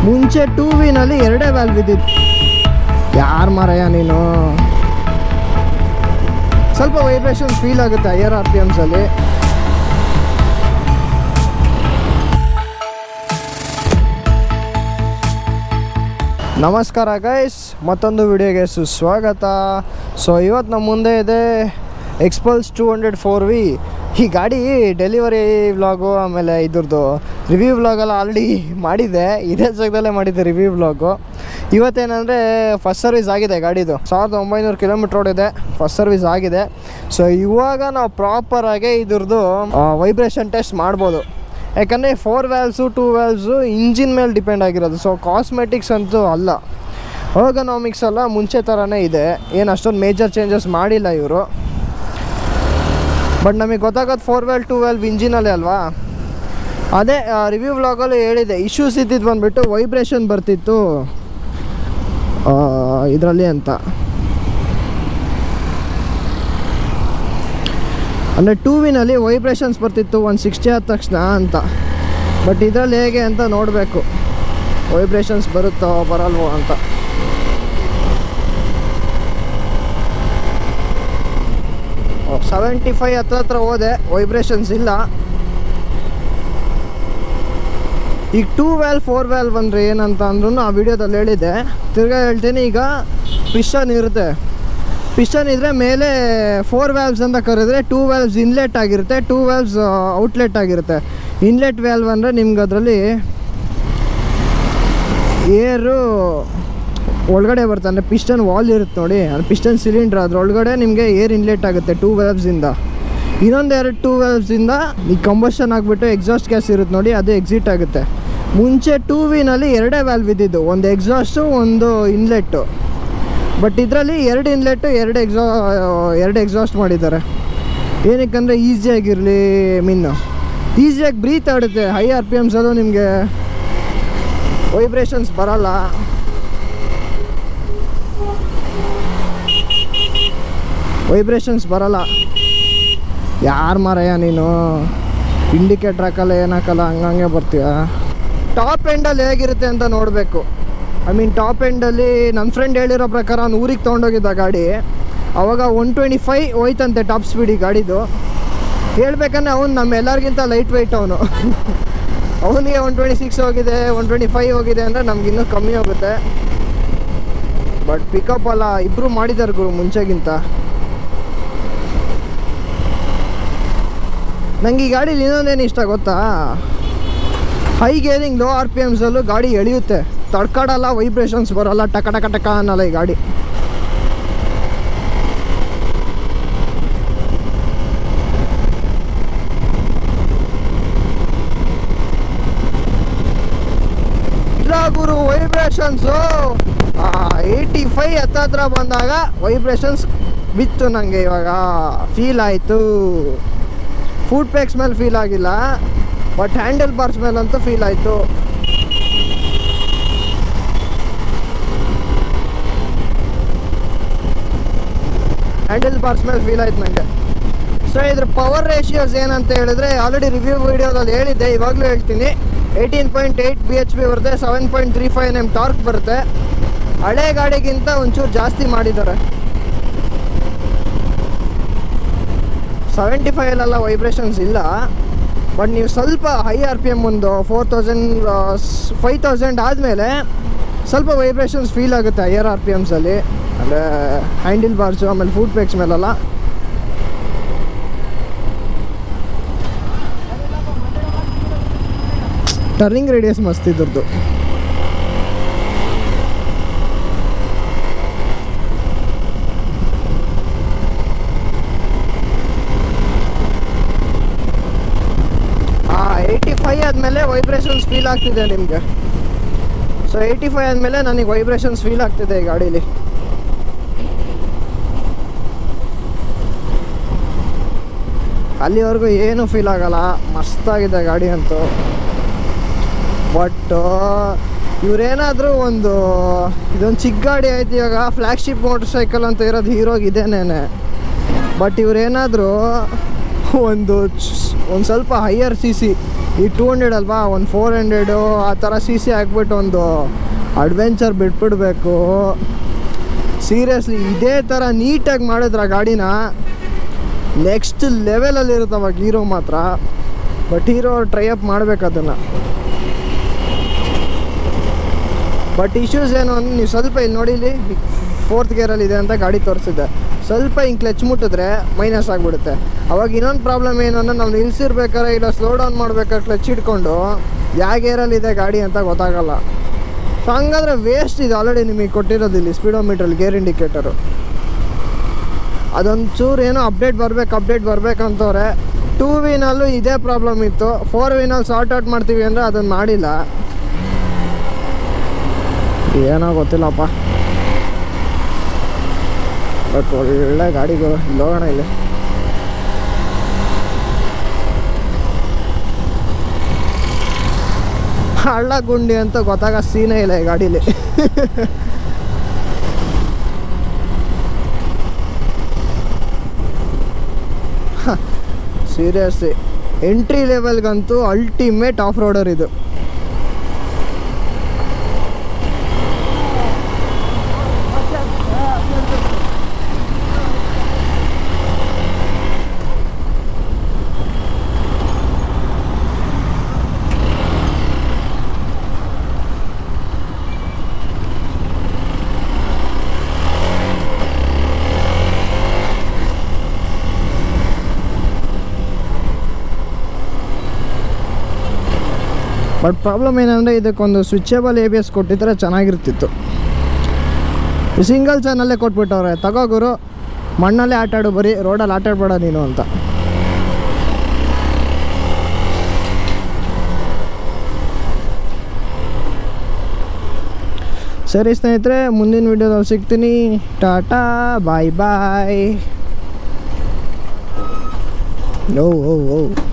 ಮುಂಚೆ ಟೂ ವಿನಲ್ಲಿ ಎರಡೇ ವ್ಯಾಲ್ವ್ ಇದ್ದಿತ್ತು ಯಾರು ಮಾರಯ್ಯ ನೀನು ಸ್ವಲ್ಪ ವೈಬ್ರೇಷನ್ ಫೀಲ್ ಆಗುತ್ತೆ ಹೈಯರ್ ಆರ್ ಪಿ ಎಮ್ಸಲ್ಲಿ ನಮಸ್ಕಾರ ಗೈಸ್ ಮತ್ತೊಂದು ವಿಡಿಯೋಗೆ ಸುಸ್ವಾಗತ ಸೊ ಇವತ್ತು ನಮ್ಮ ಮುಂದೆ ಇದೆ Xpulse two hundred four V ಈ ಗಾಡಿ ಡೆಲಿವರಿ ವ್ಲಾಗು ಆಮೇಲೆ ಇದ್ರದ್ದು ರಿವ್ಯೂ ವ್ಲಾಗೆಲ್ಲ ಆಲ್ರೆಡಿ ಮಾಡಿದ್ದೆ ಇದೇ ಜಾಗದಲ್ಲೇ ಮಾಡಿದ್ದೆ ರಿವ್ಯೂ ವ್ಲಾಗು ಇವತ್ತೇನೆಂದರೆ ಫಸ್ಟ್ ಸರ್ವಿಸ್ ಆಗಿದೆ ಗಾಡಿದು ಸಾವಿರದ ಒಂಬೈನೂರು ಕಿಲೋಮೀಟ್ರ್ ಓಡಿದೆ ಫಸ್ಟ್ ಸರ್ವಿಸ್ ಆಗಿದೆ ಸೊ ಇವಾಗ ನಾವು ಪ್ರಾಪರಾಗಿ ಇದ್ರದ್ದು ವೈಬ್ರೇಷನ್ ಟೆಸ್ಟ್ ಮಾಡ್ಬೋದು ಯಾಕಂದರೆ four valves two valves engine ಮೇಲೆ ಡಿಪೆಂಡ್ ಆಗಿರೋದು ಸೊ ಕಾಸ್ಮೆಟಿಕ್ಸ್ ಅಂತೂ ಅಲ್ಲ ಓರ್ಗನಾಮಿಕ್ಸ್ ಎಲ್ಲ ಮುಂಚೆ ಥರನೇ ಇದೆ ಏನು ಅಷ್ಟೊಂದು ಮೇಜರ್ ಚೇಂಜಸ್ ಮಾಡಿಲ್ಲ ಇವರು ಬಟ್ ನಮಗೆ ಗೊತ್ತಾಗೋದು ಫೋರ್ ವ್ಯಾಲ್ ಟೂ ವ್ಯಾಲ್ವ್ ಇಂಜಿನಲ್ಲೇ ಅಲ್ವಾ ಅದೇ ರಿವ್ಯೂ ವ್ಲಾಗಲ್ಲೂ ಹೇಳಿದೆ ಇಶ್ಯೂಸ್ ಇದ್ದಿದ್ದು ಬಂದುಬಿಟ್ಟು ವೈಬ್ರೇಷನ್ ಬರ್ತಿತ್ತು ಇದರಲ್ಲಿ ಅಂತ ಅಂದರೆ ಟೂ ವಿನಲ್ಲಿ ವೈಬ್ರೇಷನ್ಸ್ ಬರ್ತಿತ್ತು ಒಂದು ಸಿಕ್ಸ್ಟಿ ಆದ ತಕ್ಷಣ ಅಂತ ಬಟ್ ಇದರಲ್ಲಿ ಹೇಗೆ ಅಂತ ನೋಡಬೇಕು ವೈಬ್ರೇಷನ್ಸ್ ಬರುತ್ತೋ ಬರಲ್ವೋ ಅಂತ ಸೆವೆಂಟಿ ಫೈವ್ ಹತ್ರ ಹತ್ರ ಹೋದೆ ವೈಬ್ರೇಷನ್ಸ್ ಇಲ್ಲ ಈಗ ಟೂ ವ್ಯಾಲ್ ಫೋರ್ ವ್ಯಾಲ್ ಬಂದರೆ ಏನಂತ ಅಂದ್ರೂ ಆ ವಿಡಿಯೋದಲ್ಲಿ ಹೇಳಿದ್ದೆ ತಿರ್ಗಾ ಹೇಳ್ತೀನಿ ಈಗ ಪಿಸ್ಟನ್ ಇರುತ್ತೆ ಪಿಸ್ಟನ್ ಇದ್ದರೆ ಮೇಲೆ ಫೋರ್ ವ್ಯಾಲ್ವ್ಸ್ ಅಂತ ಕರೆದ್ರೆ ಟೂ ವ್ಯಾಲ್ವ್ಸ್ ಇನ್ಲೆಟ್ ಆಗಿರುತ್ತೆ ಟೂ ವ್ಯಾಲ್ವ್ಸ್ ಔಟ್ಲೆಟ್ ಆಗಿರುತ್ತೆ ಇನ್ಲೆಟ್ ವ್ಯಾಲ್ವ್ ಅಂದರೆ ನಿಮ್ಗೆ ಅದರಲ್ಲಿ ಏರು ಒಳಗಡೆ ಬರುತ್ತೆ ಅಂದರೆ ಪಿಸ್ಟನ್ ವಾಲ್ ಇರುತ್ತೆ ನೋಡಿ ಅದು ಪಿಸ್ಟನ್ ಸಿಲಿಂಡ್ರ್ ಅದ್ರೊಳಗಡೆ ನಿಮಗೆ ಏರ್ ಇನ್ಲೆಟ್ ಆಗುತ್ತೆ ಟೂ ವ್ಯಾಲ್ವ್ಸಿಂದ ಇನ್ನೊಂದು ಎರಡು ಟೂ ವ್ಯಾಲ್ವ್ಸಿಂದ ಈ ಕಂಬಷನ್ ಆಗಿಬಿಟ್ಟು ಎಕ್ಸಾಸ್ಟ್ ಗ್ಯಾಸ್ ಇರುತ್ತೆ ನೋಡಿ ಅದು ಎಕ್ಸಿಟ್ ಆಗುತ್ತೆ ಮುಂಚೆ ಟೂ ವಿನಲ್ಲಿ ಎರಡೇ ವ್ಯಾಲ್ವ್ ಇದ್ದಿದ್ದು ಒಂದು ಎಕ್ಸಾಸ್ಟು ಒಂದು ಇನ್ಲೆಟ್ಟು ಬಟ್ ಇದರಲ್ಲಿ ಎರಡು ಇನ್ಲೆಟ್ಟು ಎರಡು ಎಕ್ಸಾ ಎರಡು ಎಕ್ಸಾಸ್ಟ್ ಮಾಡಿದ್ದಾರೆ ಏನಕ್ಕಂದರೆ ಈಸಿಯಾಗಿರಲಿ ಮೀನು ಈಸಿಯಾಗಿ ಬ್ರೀತ್ ಆಡುತ್ತೆ ಹೈ ಆರ್ ಪಿ ಎಮ್ಸಲ್ಲೂ ನಿಮಗೆ ವೈಬ್ರೇಷನ್ಸ್ ಬರಲ್ಲ ವೈಬ್ರೇಷನ್ಸ್ ಬರಲ್ಲ ಯಾರು ಮಾರಯ್ಯ ನೀನು ಇಂಡಿಕೇಟ್ರ್ ಹಾಕಲ್ಲ ಏನು ಹಾಕಲ್ಲ ಹಂಗಂಗೆ ಬರ್ತೀಯ ಟಾಪ್ ಎಂಡಲ್ಲಿ ಹೇಗಿರುತ್ತೆ ಅಂತ ನೋಡಬೇಕು ಐ ಮೀನ್ ಟಾಪ್ ಎಂಡಲ್ಲಿ ನನ್ನ ಫ್ರೆಂಡ್ ಹೇಳಿರೋ ಪ್ರಕಾರ ಅವ್ನು ಊರಿಗೆ ತೊಗೊಂಡೋಗಿದ್ದ ಗಾಡಿ ಅವಾಗ ಒನ್ ಟ್ವೆಂಟಿ ಫೈ ಹೋಯ್ತಂತೆ ಟಾಪ್ ಸ್ಪೀಡಿ ಗಾಡಿದು ಹೇಳ್ಬೇಕಂದ್ರೆ ಅವ್ನು ನಮ್ಮ ಎಲ್ಲರಿಗಿಂತ ಲೈಟ್ ವೆಯ್ಟ್ ಅವನು ಅವನಿಗೆ ಒನ್ ಟ್ವೆಂಟಿ ಸಿಕ್ಸ್ ಹೋಗಿದೆ ಒನ್ ಟ್ವೆಂಟಿ ಫೈವ್ ಹೋಗಿದೆ ಅಂದರೆ ನಮಗಿನ್ನೂ ಕಮ್ಮಿ ಹೋಗುತ್ತೆ ಬಟ್ ಪಿಕಪ್ ಅಲ್ಲ ಇಬ್ಬರು ಮಾಡಿದ್ದಾರೆ ಗುರು ಮುಂಚೆಗಿಂತ ನಂಗೆ ಈ ಗಾಡೀಲಿ ಇನ್ನೊಂದೇನು ಇಷ್ಟ ಗೊತ್ತಾ high gearing low R P ಎಮ್ಸಲ್ಲೂ ಗಾಡಿ ಎಳೆಯುತ್ತೆ ತಡ್ಕಾಡಲ್ಲ ವೈಬ್ರೇಷನ್ಸ್ ಬರೋಲ್ಲ ಟಕ ಟಕ ಟಕ ಅನ್ನಲ್ಲ ಈ ಗಾಡಿ ಇಲ್ಲ ಗುರು ವೈಬ್ರೇಷನ್ಸು ಏಯ್ಟಿ ಫೈ ಹತ್ತತ್ರ ಬಂದಾಗ ವೈಬ್ರೇಷನ್ಸ್ ಬಿತ್ತು ನನಗೆ ಇವಾಗ ಫೀಲ್ ಆಯಿತು ಫುಡ್ ಪ್ಯಾಕ್ಸ್ ಮೇಲೆ ಫೀಲ್ ಆಗಿಲ್ಲ ಬಟ್ ಹ್ಯಾಂಡಲ್ ಬಾರ್ಸ್ ಮೇಲಂತೂ ಫೀಲ್ ಆಯಿತು ಹ್ಯಾಂಡಲ್ ಬಾರ್ಸ್ ಮೇಲೆ ಫೀಲ್ ಆಯ್ತು ನನಗೆ ಸೊ ಇದ್ರ ಪವರ್ ರೇಷಿಯೋಸ್ ಏನಂತ ಹೇಳಿದ್ರೆ ಆಲ್ರೆಡಿ ರಿವ್ಯೂ ವಿಡಿಯೋದಲ್ಲಿ ಹೇಳಿದ್ದೆ ಇವಾಗಲೂ ಹೇಳ್ತೀನಿ eighteen point eight B H P ಬರುತ್ತೆ seven point three five M torque ಬರುತ್ತೆ ಹಳೆ ಗಾಡಿಗಿಂತ ಒಂಚೂರು ಜಾಸ್ತಿ ಮಾಡಿದ್ದಾರೆ ಸೆವೆಂಟಿ ಫೈವಲ್ಲೆಲ್ಲ ವೈಬ್ರೇಷನ್ಸ್ ಇಲ್ಲ ಬಟ್ ನೀವು ಸ್ವಲ್ಪ ಹೈ ಆರ್ ಪಿ ಎಮ್ ಒಂದು ಫೋರ್ ತೌಸಂಡ್ ಫೈವ್ ತೌಸಂಡ್ ಆದಮೇಲೆ ಸ್ವಲ್ಪ ವೈಬ್ರೇಷನ್ಸ್ ಫೀಲ್ ಆಗುತ್ತೆ ಹೈಯರ್ ಆರ್ ಪಿ ಎಮ್ಸಲ್ಲಿ ಅಂದರೆ ಹ್ಯಾಂಡಿಲ್ ಬಾರ್ಸು ಆಮೇಲೆ ಫುಡ್ ಪೇಕ್ಸ್ ಮೇಲೆಲ್ಲ ಟರ್ನಿಂಗ್ ರೇಡಿಯಸ್ ಮಸ್ತ್ ಇದ್ರದ್ದು ಏಯ್ಟಿ ಫೈ ಆದಮೇಲೆ ವೈಬ್ರೇಷನ್ಸ್ ಫೀಲ್ ಆಗ್ತಿದೆ ನಿಮಗೆ ಸೊ ಏಯ್ಟಿ ಫೈ ಆದಮೇಲೆ ನನಗೆ ವೈಬ್ರೇಷನ್ಸ್ ಫೀಲ್ ಆಗ್ತಿದೆ ಈ ಗಾಡೀಲಿ ಅಲ್ಲಿವರೆಗೂ ಏನೂ ಫೀಲ್ ಆಗಲ್ಲ ಮಸ್ತಾಗಿದೆ ಗಾಡಿ ಅಂತೂ ಬಟ್ ಇವರೇನಾದರೂ ಒಂದು ಇದೊಂದು ಚಿಕ್ಕ ಗಾಡಿ ಆಯ್ತು ಇವಾಗ ಫ್ಲ್ಯಾಗ್ಶಿಪ್ ಮೋಟರ್ ಸೈಕಲ್ ಅಂತ ಇರೋದು ಹೀರೋಗೆ ಇದೇನೇನೆ ಬಟ್ ಇವರೇನಾದರೂ ಒಂದು ಒಂದು ಸ್ವಲ್ಪ ಹೈಯರ್ ಸಿ ಸಿ ಈ ಟೂ ಹಂಡ್ರೆಡ್ ಅಲ್ವಾ ಒಂದು ಫೋರ್ ಹಂಡ್ರೆಡು ಆ ಥರ ಸಿ ಸಿ ಹಾಕ್ಬಿಟ್ಟು ಒಂದು ಅಡ್ವೆಂಚರ್ ಬಿಟ್ಬಿಡ್ಬೇಕು ಸೀರಿಯಸ್ಲಿ ಇದೇ ಥರ ನೀಟಾಗಿ ಮಾಡಿದ್ರೆ ಗಾಡಿನ ನೆಕ್ಸ್ಟ್ ಲೆವೆಲಲ್ಲಿ ಇರುತ್ತೆ ಅವಾಗ ಹೀರೋ ಮಾತ್ರ ಬಟ್ ಹೀರೋ ಟ್ರೈ ಅಪ್ ಮಾಡ್ಬೇಕು ಅದನ್ನು ಬಟ್ ಇಶ್ಯೂಸ್ ಏನು ಅಂದ್ರೆ ನೀವು ಸ್ವಲ್ಪ ಇಲ್ಲಿ ನೋಡಿ ಇಲ್ಲಿ ಫೋರ್ತ್ ಗೇರಲ್ಲಿ ಇದೆ ಅಂತ ಗಾಡಿ ತೋರಿಸಿದೆ ಸ್ವಲ್ಪ ಹಿಂಗೆ ಕ್ಲಚ್ ಮುಟ್ಟಿದ್ರೆ ಮೈನಸ್ ಆಗಿಬಿಡುತ್ತೆ ಅವಾಗ ಇನ್ನೊಂದು ಪ್ರಾಬ್ಲಮ್ ಏನು ಅಂದ್ರೆ ನಾವು ನಿಲ್ಸಿರ್ಬೇಕಾರೆ ಇಲ್ಲ ಸ್ಲೋ ಡೌನ್ ಮಾಡ್ಬೇಕಾದ್ರೆ ಕ್ಲಚ್ ಹಿಡ್ಕೊಂಡು ಯಾವ ಗೇರಲ್ಲಿ ಇದೆ ಗಾಡಿ ಅಂತ ಗೊತ್ತಾಗಲ್ಲ ಸೊ ಹಂಗಾದ್ರೆ ವೇಸ್ಟ್ ಇದೆ ಆಲ್ರೆಡಿ ನಿಮಗೆ ಕೊಟ್ಟಿರೋದು ಇಲ್ಲಿ ಸ್ಪೀಡೋಮೀಟ್ರಲ್ಲಿ ಗೇರ್ ಇಂಡಿಕೇಟರು ಅದೊಂದು ಚೂರು ಏನೋ ಅಪ್ಡೇಟ್ ಬರ್ಬೇಕು ಅಪ್ಡೇಟ್ ಬರ್ಬೇಕಂತವ್ರೆ ಟೂ ವಿನಲ್ಲೂ ಇದೇ ಪ್ರಾಬ್ಲಮ್ ಇತ್ತು ಫೋರ್ ವಿನಲ್ಲಿ ಸಾರ್ಟ್ ಔಟ್ ಮಾಡ್ತೀವಿ ಅಂದರೆ ಅದನ್ನು ಮಾಡಿಲ್ಲ ಏನೋ ಗೊತ್ತಿಲ್ಲಪ್ಪ ಬಟ್ ಒಳ್ಳೆ ಗಾಡಿಗಳು ಇಲ್ಲಿ ಹೋಗೋಣ ಇಲ್ಲಿ ಹಳ್ಳ ಗುಂಡಿ ಅಂತ ಗೊತ್ತಾಗ ಸೀನೇ ಇಲ್ಲ ಈ ಗಾಡೀಲಿ ಸೀರಿಯಸ್ಲಿ ಎಂಟ್ರಿ ಲೆವೆಲ್ಗಂತೂ ಅಲ್ಟಿಮೇಟ್ ಆಫ್ ರೋಡರ್ ಇದು ಬಟ್ ಪ್ರಾಬ್ಲಮ್ ಏನಂದರೆ ಇದಕ್ಕೊಂದು ಸ್ವಿಚೇಬಲ್ ಎ ಬಿ ಎಸ್ ಕೊಟ್ಟಿದ್ರೆ ಚೆನ್ನಾಗಿರ್ತಿತ್ತು ಸಿಂಗಲ್ ಚಾನಲ್ಲೇ ಕೊಟ್ಬಿಟ್ಟವ್ರೆ ತಗೋ ಗುರು ಮಣ್ಣಲ್ಲೇ ಆಟ ಆಡು ಬರೀ ರೋಡಲ್ಲಿ ಆಟ ಆಡ್ಬೇಡ ನೀನು ಅಂತ ಸರಿ ಸ್ನೇಹಿತರೆ ಮುಂದಿನ ವಿಡಿಯೋದಲ್ಲಿ ಸಿಗ್ತೀನಿ ಟಾಟಾ ಬಾಯ್ ಬಾಯ್ ಓ ಓ ಓ